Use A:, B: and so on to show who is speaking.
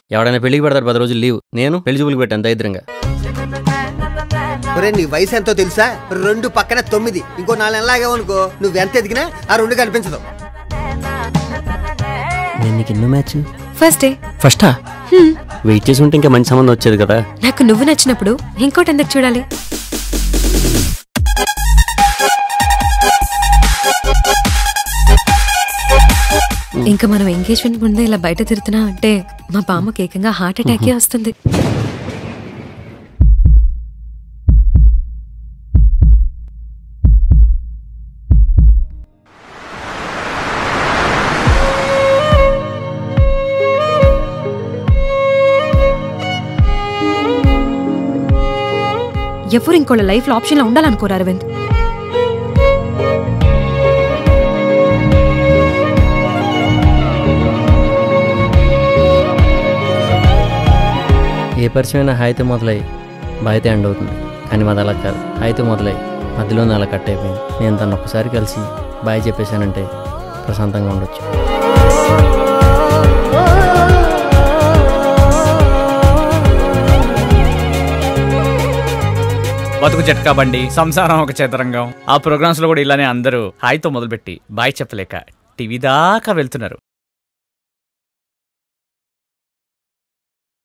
A: ఎవడైనా పెళ్లికి పెడతారు పది రోజులు లీవ్ నేను పెళ్లి చూపులకు పెట్టాను దరిద్రంగా
B: ఒరే నీ వయసు ఎంతో తెలుసా రెండు పక్కన తొమ్మిది ఇంకో నాలుగు నెలలాగా అనుకో నువ్వు ఎంత ఎదిగినా ఆ రెండు కనిపించదు
A: నేను నీకు ఎన్నో మ్యాచ్
C: ఫస్ట్ డే
A: ఫస్టా వెయిట్ చేసి ఉంటే ఇంకా మంచి సంబంధం వచ్చేది కదా
C: నాకు నువ్వు నచ్చినప్పుడు ఇంకోటి ఎందుకు చూడాలి ఇంకా మనం ఎంగేజ్మెంట్ ముందే ఇలా బయట తిరుగుతున్నా అంటే మా బామ్మకి ఏకంగా హార్ట్ అటాకే వస్తుంది ఎవరు ఇంకోళ్ళ లైఫ్ లో ఆప్షన్ లో ఉండాలనుకోరు అరవింద్
A: ఏ పరిచయమైనా హాయితో మొదలై బాయితే ఎండ్ అవుతుంది కానీ మాది అలా కాదు హాయితో మొదలై మధ్యలోనే అలా కట్ అయిపోయింది నేను తను ఒక్కసారి కలిసి బాయ్ చెప్పేశానంటే ప్రశాంతంగా ఉండొచ్చు
D: బతుకు జట్కా బండి సంసారం ఒక చదరంగం ఆ ప్రోగ్రామ్స్ లో కూడా ఇలానే అందరూ హాయితో మొదలుపెట్టి బాయ్ చెప్పలేక టీవీ దాకా వెళ్తున్నారు